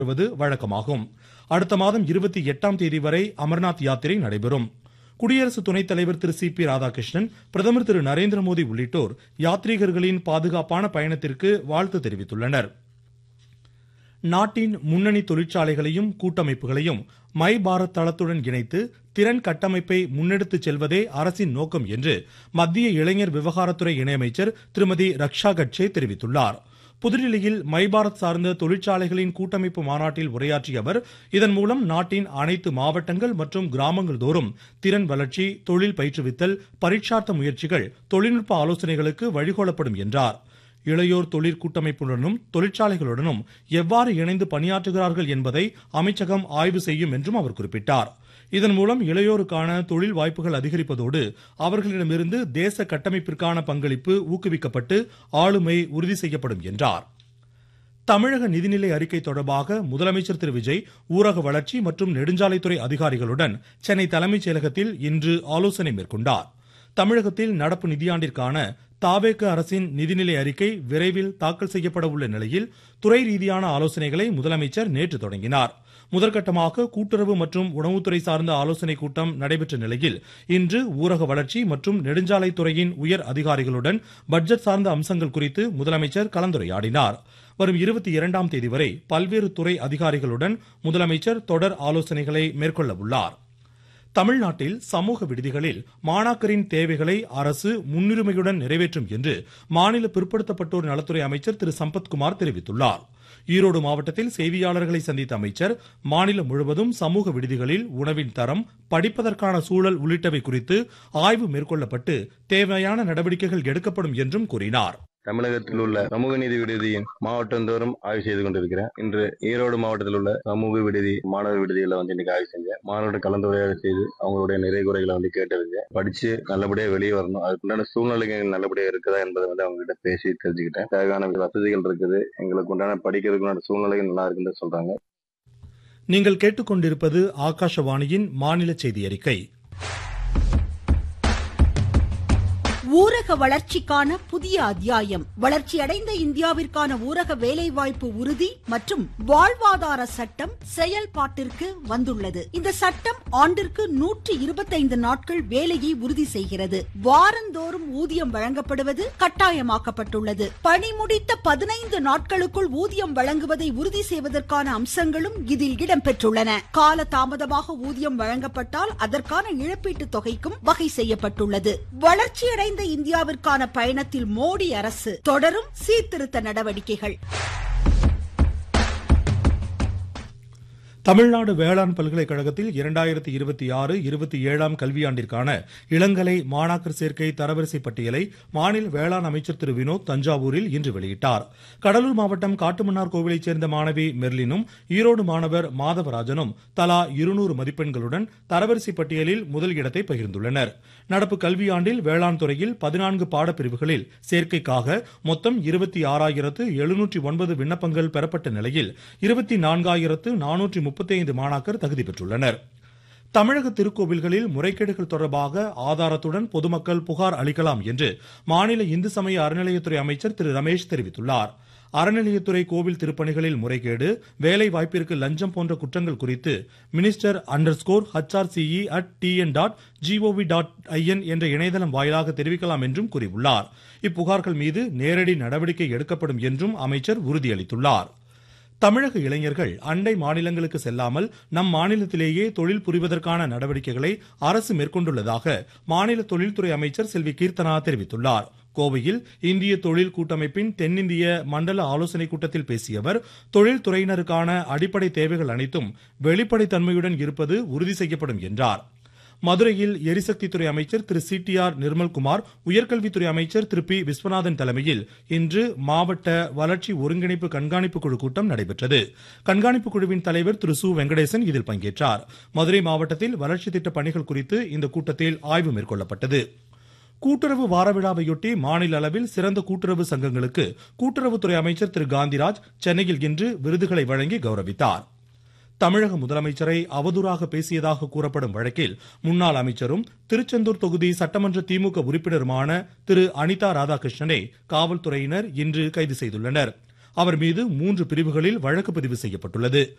வருவது வழக்கமாகும் அடுத்த மாதம் இருபத்தி எட்டாம் தேதி வரை அமர்நாத் யாத்திரை நடைபெறும் குடியரசு துணைத் தலைவர் திரு சி பி ராதாகிருஷ்ணன் பிரதமர் திரு நரேந்திர மோடி உள்ளிட்டோர் யாத்ரீகர்களின் பாதுகாப்பான பயணத்திற்கு வாழ்த்து தெரிவித்துள்ளனர் நாட்டின் முன்னணி தொழிற்சாலைகளையும் கூட்டமைப்புகளையும் மை பாரத் தளத்துடன் இணைத்து திறன் கட்டமைப்பை முன்னெடுத்துச் செல்வதே அரசின் நோக்கம் என்று மத்திய இளைஞர் விவகாரத்துறை இணையமைச்சர் திருமதி ரக்ஷா கட்சே தெரிவித்துள்ளார் புதுடில்லியில் மை பாரத் சார்ந்த தொழிற்சாலைகளின் கூட்டமைப்பு மாநாட்டில் உரையாற்றிய அவர் இதன் மூலம் நாட்டின் அனைத்து மாவட்டங்கள் மற்றும் கிராமங்கள் தோறும் திறன் வளர்ச்சி தொழில் பயிற்றுவித்தல் பரீட்சார்த்த முயற்சிகள் தொழில்நுட்ப ஆலோசனைகளுக்கு வழிகோலப்படும் என்றார் இளையோர் தொழிற்கூட்டமைப்புடனும் தொழிற்சாலைகளுடனும் எவ்வாறு இணைந்து பணியாற்றுகிறார்கள் என்பதை அமைச்சகம் ஆய்வு செய்யும் என்றும் அவர் குறிப்பிட்டார் இதன் மூலம் இளையோருக்கான தொழில் வாய்ப்புகள் அதிகரிப்பதோடு அவர்களிடமிருந்து தேச கட்டமைப்பிற்கான பங்களிப்பு ஊக்குவிக்கப்பட்டு ஆளுமை உறுதி செய்யப்படும் என்றார் தமிழக நிதிநிலை அறிக்கை தொடர்பாக முதலமைச்சர் திரு விஜய் ஊரக வளர்ச்சி மற்றும் நெடுஞ்சாலைத்துறை அதிகாரிகளுடன் சென்னை தலைமைச் செயலகத்தில் இன்று ஆலோசனை மேற்கொண்டார் தமிழகத்தில் நடப்பு நிதியாண்டிற்கான தாவேக அரசின் நிதிநிலை அறிக்கை விரைவில் தாக்கல் செய்யப்பட உள்ள நிலையில் துறை ரீதியான ஆலோசனைகளை முதலமைச்சர் நேற்று தொடங்கினார் முதற்கட்டமாக கூட்டுறவு மற்றும் உணவுத்துறை சார்ந்த ஆலோசனைக் கூட்டம் நடைபெற்ற நிலையில் இன்று ஊரக வளர்ச்சி மற்றும் நெடுஞ்சாலைத்துறையின் உயர் அதிகாரிகளுடன் பட்ஜெட் சார்ந்த அம்சங்கள் குறித்து முதலமைச்சர் கலந்துரையாடினார் வரும் இருபத்தி இரண்டாம் தேதி வரை பல்வேறு துறை அதிகாரிகளுடன் முதலமைச்சர் தொடர் ஆலோசனைகளை மேற்கொள்ள உள்ளார் தமிழ்நாட்டில் சமூக விடுதிகளில் மாணாக்கரின் தேவைகளை அரசு முன்னுரிமையுடன் நிறைவேற்றும் என்று மாநில பிற்படுத்தப்பட்டோர் நலத்துறை அமைச்சர் திரு சம்பத்குமார் தெரிவித்துள்ளார் ஈரோடு மாவட்டத்தில் செய்தியாளர்களை சந்தித்த அமைச்சர் மாநிலம் முழுவதும் சமூக விடுதிகளில் உணவின் தரம் படிப்பதற்கான சூழல் உள்ளிட்டவை குறித்து ஆய்வு மேற்கொள்ளப்பட்டு தேவையான நடவடிக்கைகள் எடுக்கப்படும் என்றும் கூறினார் தமிழகத்தில் உள்ள சமூக நீதி விடுதியின் மாவட்டந்தோறும் ஆய்வு செய்து கொண்டிருக்கிறேன் இன்று ஈரோடு மாவட்டத்தில் உள்ள சமூக விடுதி மாணவர் விடுதிகளை வந்து இன்னைக்கு ஆய்வு செஞ்சேன் மாணவர்கிட்ட கலந்துரையாடல் செய்து அவங்களுடைய நிறை குறைகளை வந்து கேட்டறிஞ்சேன் படிச்சு நல்லபடியா வெளியே வரணும் அதுக்குண்டான சூழ்நிலைகள் நல்லபடியா இருக்குதா என்பதை வந்து அவங்க கிட்ட பேசி தெரிஞ்சுக்கிட்டேன் தேவையான வசதிகள் இருக்குது எங்களுக்கு உண்டான படிக்கிறதுக்குண்டான சூழ்நிலைகள் நல்லா இருக்குன்னு சொல்றாங்க நீங்கள் கேட்டுக்கொண்டிருப்பது ஆகாஷவாணியின் மாநில செய்தி அறிக்கை ஊரக வளர்ச்சிக்கான புதிய அத்தியாயம் வளர்ச்சியடைந்த இந்தியாவிற்கான ஊரக வேலைவாய்ப்பு உறுதி மற்றும் வாழ்வாதார சட்டம் செயல்பாட்டிற்கு வந்துள்ளது இந்த சட்டம் ஆண்டிற்கு நூற்றி இருபத்தைந்து நாட்கள் வேலையை உறுதி செய்கிறது வாரந்தோறும் ஊதியம் வழங்கப்படுவது கட்டாயமாக்கப்பட்டுள்ளது பணி முடித்த பதினைந்து நாட்களுக்குள் ஊதியம் வழங்குவதை உறுதி செய்வதற்கான அம்சங்களும் இதில் இடம்பெற்றுள்ளன கால தாமதமாக ஊதியம் வழங்கப்பட்டால் அதற்கான இழப்பீட்டு தொகைக்கும் வகை செய்யப்பட்டுள்ளது வளர்ச்சியடைந்த இந்தியாவிற்கான பயணத்தில் மோடி அரசு தொடரும் சீர்திருத்த நடவடிக்கைகள் தமிழ்நாடு வேளாண் பல்கலைக்கழகத்தில் இரண்டாயிரத்தி இருபத்தி ஆறு இருபத்தி ஏழாம் கல்வியாண்டிற்கான இளங்கலை மாணாக்கர் சேர்க்கை தரவரிசை பட்டியலை மாநில வேளாண் அமைச்சர் திரு வினோத் தஞ்சாவூரில் இன்று வெளியிட்டார் கடலூர் மாவட்டம் காட்டுமன்னார் கோவிலைச் சேர்ந்த மாணவி மெர்லினும் ஈரோடு மாணவர் மாதவராஜனும் தலா இருநூறு மதிப்பெண்களுடன் தரவரிசை பட்டியலில் முதல் இடத்தை பகிர்ந்துள்ளனர் நடப்பு கல்வியாண்டில் வேளாண் துறையில் பதினான்கு பாடப்பிரிவுகளில் சேர்க்கைக்காக மொத்தம் இருபத்தி ஆறாயிரத்து எழுநூற்றி ஒன்பது விண்ணப்பங்கள் பெறப்பட்ட நிலையில் இருபத்தி நான்காயிரத்து நானூற்றி முப்பத்தி ஐந்து மாணாக்கர் தகுதி பெற்றுள்ளனர் தமிழக திருக்கோவில்களில் முறைகேடுகள் தொடர்பாக ஆதாரத்துடன் பொதுமக்கள் புகார் அளிக்கலாம் என்று மாநில இந்து சமய அறநிலையத்துறை அமைச்சர் திரு ரமேஷ் தெரிவித்துள்ளார் அறநிலையத்துறை கோவில் திருப்பணிகளில் முறைகேடு வேலை வாய்ப்பிற்கு லஞ்சம் போன்ற குற்றங்கள் குறித்து minister underscore HRCE at TN dot gov dot in என்ற இணையதளம் வாயிலாக தெரிவிக்கலாம் என்றும் கூறியுள்ளார் இப்புகார்கள் மீது நேரடி நடவடிக்கை எடுக்கப்படும் என்றும் அமைச்சர் உறுதியளித்துள்ளார் தமிழக இளைஞர்கள் அண்டை மாநிலங்களுக்கு செல்லாமல் நம் மாநிலத்திலேயே தொழில் புரிவதற்கான நடவடிக்கைகளை அரசு மேற்கொண்டுள்ளதாக மாநில தொழில்துறை அமைச்சர் செல்வி கீர்த்தனா தெரிவித்துள்ளார் கோவையில் இந்திய தொழில் கூட்டமைப்பின் தென்னிந்திய மண்டல ஆலோசனைக் கூட்டத்தில் பேசிய அவர் தொழில்துறையினருக்கான அடிப்படை தேவைகள் அனைத்தும் வெளிப்படைத்தன்மையுடன் இருப்பது உறுதி செய்யப்படும் என்றார் மதுரையில் எரிசக்தித்துறை அமைச்சர் Thiru C T R Nirmalkumar உயர்கல்வித்துறை அமைச்சர் திரு பி விஸ்வநாதன் தலைமையில் இன்று மாவட்ட வளர்ச்சி ஒருங்கிணைப்பு கண்காணிப்பு குழு கூட்டம் நடைபெற்றது கண்காணிப்பு குழுவின் தலைவர் திரு சு வெங்கடேசன் இதில் பங்கேற்றார் மதுரை மாவட்டத்தில் வளர்ச்சி திட்ட பணிகள் குறித்து இந்த கூட்டத்தில் ஆய்வு மேற்கொள்ளப்பட்டது கூட்டுறவு வார விழாவையொட்டி மாநில அளவில் சிறந்த கூட்டுறவு சங்கங்களுக்கு கூட்டுறவுத்துறை அமைச்சர் திரு காந்திராஜ் சென்னையில் இன்று விருதுகளை வழங்கி கௌரவித்தார் தமிழக முதலமைச்சரை அவதூறாக பேசியதாக கூறப்படும் வழக்கில் முன்னாள் அமைச்சரும் திருச்செந்தூர் தொகுதி சட்டமன்ற திமுக உறுப்பினருமான திரு அனிதா ராதாகிருஷ்ணனை காவல்துறையினர் இன்று கைது செய்துள்ளனர் அவர் மீது மூன்று பிரிவுகளில் வழக்கு பதிவு செய்யப்பட்டுள்ளது